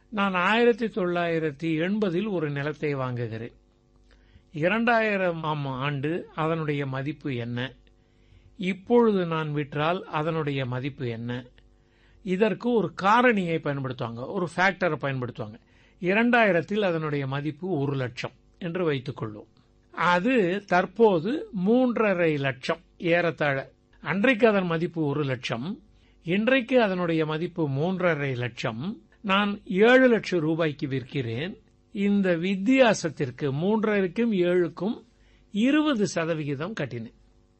நான் ஆயிரத்தி தொள்ளாயிரத்தி எண்பதில் ஒரு நிலத்தை வாங்குகிறேன் இரண்டாயிரம் ஆண்டு அதனுடைய மதிப்பு என்ன இப்பொழுது நான் விற்றால் அதனுடைய மதிப்பு என்ன இதற்கு ஒரு காரணியை பயன்படுத்துவாங்க ஒரு ஃபேக்டரை பயன்படுத்துவாங்க இரண்டாயிரத்தில் அதனுடைய மதிப்பு ஒரு லட்சம் என்று வைத்துக் கொள்வோம் அது தற்போது மூன்றரை லட்சம் ஏறத்தாழ அன்றைக்கு அதன் மதிப்பு ஒரு லட்சம் இன்றைக்கு அதனுடைய மதிப்பு மூன்றரை லட்சம் நான் ஏழு லட்சம் ரூபாய்க்கு விற்கிறேன் இந்த வித்தியாசத்திற்கு மூன்றரைக்கும் ஏழுக்கும் இருபது சதவிகிதம் கட்டினேன்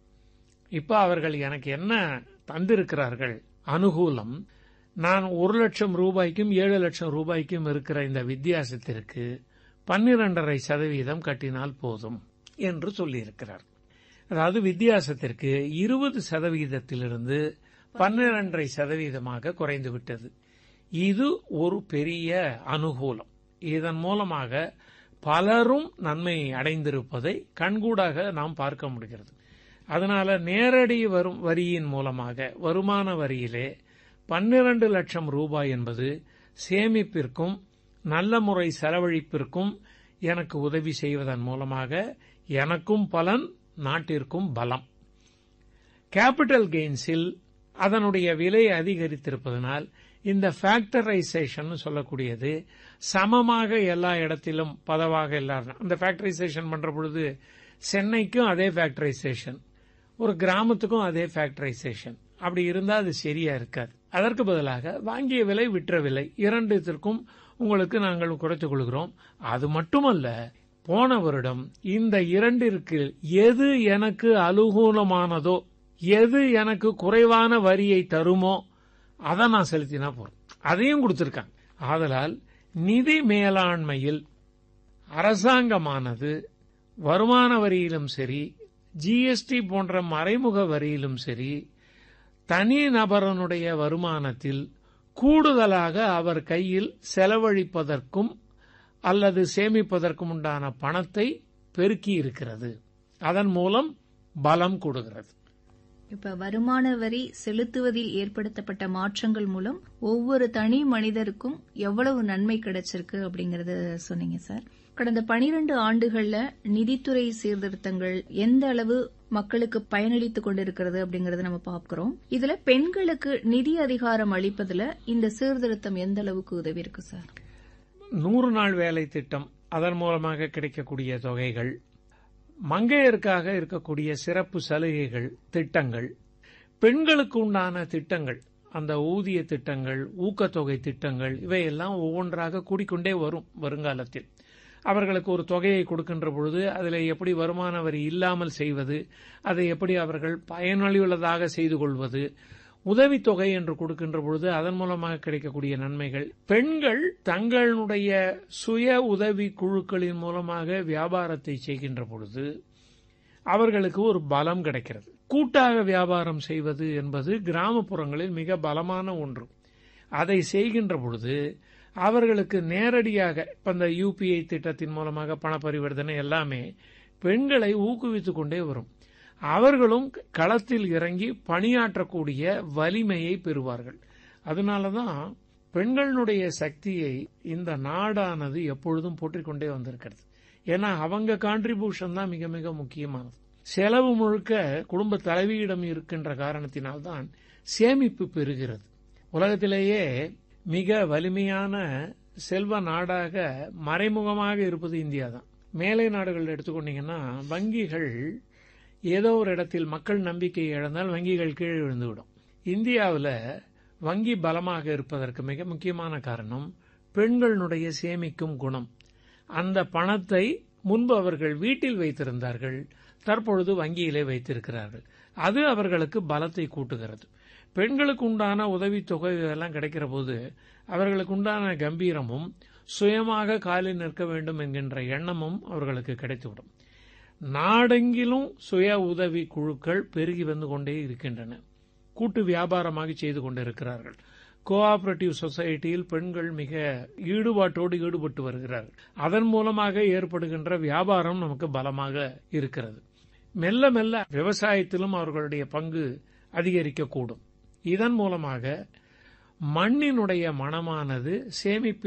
இப்ப அவர்கள் எனக்கு என்ன தந்திருக்கிறார்கள் அனுகூலம் நான் ஒரு லட்சம் ரூபாய்க்கும் ஏழு லட்சம் ரூபாய்க்கும் இருக்கிற இந்த வித்தியாசத்திற்கு பன்னிரண்டரை சதவீதம் கட்டினால் போதும் என்று சொல்லியிருக்கிறார் அதாவது வித்தியாசத்திற்கு இருபது சதவீதத்திலிருந்து பன்னிரண்டரை சதவீதமாக குறைந்து விட்டது இது ஒரு பெரிய அனுகூலம் இதன் மூலமாக பலரும் நன்மை அடைந்திருப்பதை கண்கூடாக நாம் பார்க்க முடிகிறது அதனால நேரடி வரும் வரியின் மூலமாக வருமான வரியிலே பன்னிரண்டு லட்சம் ரூபாய் என்பது சேமிப்பிற்கும் நல்ல முறை செலவழிப்பிற்கும் எனக்கு உதவி செய்வதன் மூலமாக எனக்கும் பலன் நாட்டிற்கும் பலம் கேபிட்டல் கெயின்ஸில் அதனுடைய விலை அதிகரித்திருப்பதனால் இந்த ஃபேக்டரைசேஷன் சொல்லக்கூடியது சமமாக எல்லா இடத்திலும் பதவாக எல்லாரும் அந்த ஃபேக்டரைசேஷன் பண்ற பொழுது சென்னைக்கும் அதே ஃபேக்டரைசேஷன் ஒரு கிராமத்துக்கும் அதே ஃபேக்டரைசேஷன் அப்படி இருந்தால் அது சரியா இருக்காது அதற்கு பதிலாக வாங்கிய விலை விற்ற விலை இரண்டுத்திற்கும் உங்களுக்கு நாங்கள் குறைத்துக் கொள்கிறோம் அது மட்டுமல்ல போன வருடம் இந்த இரண்டிற்கு எது எனக்கு அனுகூலமானதோ எது எனக்கு குறைவான வரியை தருமோ அதை நான் செலுத்தினா போறோம் அதையும் கொடுத்திருக்காங்க ஆதலால் நிதி மேலாண்மையில் அரசாங்கமானது வருமான வரியிலும் சரி ஜிஎஸ்டி போன்ற மறைமுக வரியிலும் சரி தனி நபரனுடைய வருமானத்தில் கூடுதலாக அவர் கையில் செலவழிப்பதற்கும் அல்லது சேமிப்பதற்கும் உண்டான பணத்தை பெருக்கி இருக்கிறது அதன் மூலம் பலம் கொடுக்கிறது இப்ப வருமான வரி செலுத்துவதில் ஏற்படுத்தப்பட்ட மாற்றங்கள் மூலம் ஒவ்வொரு தனி மனிதருக்கும் எவ்வளவு நன்மை கிடைச்சிருக்கு அப்படிங்கறத சொன்னீங்க சார் கடந்த பனிரெண்டு ஆண்டுகள்ல நிதித்துறை சீர்திருத்தங்கள் எந்த அளவு மக்களுக்கு பயனளித்துக் கொண்டிருக்கிறது அப்படிங்கறத நம்ம பார்க்கிறோம் இதுல பெண்களுக்கு நிதி அதிகாரம் அளிப்பதுல இந்த சீர்திருத்தம் எந்த அளவுக்கு உதவி இருக்கு சார் நூறு நாள் வேலை திட்டம் அதன் மூலமாக கிடைக்கக்கூடிய தொகைகள் மங்கையருக்காக இருக்கக்கூடிய சிறப்பு சலுகைகள் திட்டங்கள் பெண்களுக்கு உண்டான திட்டங்கள் அந்த ஊதிய திட்டங்கள் ஊக்கத்தொகை திட்டங்கள் இவையெல்லாம் ஒவ்வொன்றாக கூடிக்கொண்டே வரும் வருங்காலத்தில் அவர்களுக்கு ஒரு தொகையை கொடுக்கின்ற பொழுது அதில் எப்படி வருமான வரி இல்லாமல் செய்வது அதை எப்படி அவர்கள் பயனுள்ளதாக செய்து கொள்வது உதவித்தொகை என்று கொடுக்கின்ற பொழுது அதன் மூலமாக கிடைக்கக்கூடிய நன்மைகள் பெண்கள் தங்களுடைய சுய உதவி குழுக்களின் மூலமாக வியாபாரத்தை செய்கின்ற பொழுது அவர்களுக்கு ஒரு பலம் கிடைக்கிறது கூட்டாக வியாபாரம் செய்வது என்பது கிராமப்புறங்களில் மிக பலமான ஒன்று அதை செய்கின்ற பொழுது அவர்களுக்கு நேரடியாக இப்ப இந்த யூபிஐ திட்டத்தின் மூலமாக பண பரிவர்த்தனை எல்லாமே பெண்களை ஊக்குவித்துக் கொண்டே வரும் அவர்களும் களத்தில் இறங்கி பணியாற்றக்கூடிய வலிமையை பெறுவார்கள் அதனாலதான் பெண்களுடைய சக்தியை இந்த நாடானது எப்பொழுதும் போற்றிக்கொண்டே வந்திருக்கிறது ஏன்னா அவங்க கான்ட்ரிபியூஷன் தான் மிக மிக முக்கியமானது செலவு முழுக்க குடும்ப தலைவியிடம் இருக்கின்ற காரணத்தினால்தான் சேமிப்பு பெறுகிறது உலகத்திலேயே மிக வலிமையான செல்வ நாடாக மறைமுகமாக இருப்பது இந்தியா தான் மேலை நாடுகள் எடுத்துக்கொண்டீங்கன்னா வங்கிகள் ஏதோ ஒரு இடத்தில் மக்கள் நம்பிக்கை இழந்தால் வங்கிகள் கீழே விழுந்துவிடும் இந்தியாவில் வங்கி பலமாக இருப்பதற்கு மிக முக்கியமான காரணம் பெண்களுடைய சேமிக்கும் குணம் அந்த பணத்தை முன்பு அவர்கள் வீட்டில் வைத்திருந்தார்கள் தற்பொழுது வங்கியிலே வைத்திருக்கிறார்கள் அது அவர்களுக்கு பலத்தை கூட்டுகிறது பெண்களுக்கு உண்டான உதவித்தொகை எல்லாம் கிடைக்கிற போது அவர்களுக்கு உண்டான கம்பீரமும் சுயமாக காலில் நிற்க வேண்டும் என்கின்ற எண்ணமும் அவர்களுக்கு கிடைத்துவிடும் நாடெங்கிலும் சுய உதவி குழுக்கள் பெருகி வந்து கொண்டே இருக்கின்றன கூட்டு வியாபாரமாக செய்து கொண்டிருக்கிறார்கள் கோஆபரேட்டிவ் சொசைட்டியில் பெண்கள் மிக ஈடுபாட்டோடு ஈடுபட்டு வருகிறார்கள் அதன் மூலமாக ஏற்படுகின்ற வியாபாரம் நமக்கு பலமாக இருக்கிறது மெல்ல மெல்ல விவசாயத்திலும் அவர்களுடைய பங்கு அதிகரிக்கக்கூடும் இதன் மூலமாக மண்ணினுடைய மனமானது சேமிப்பு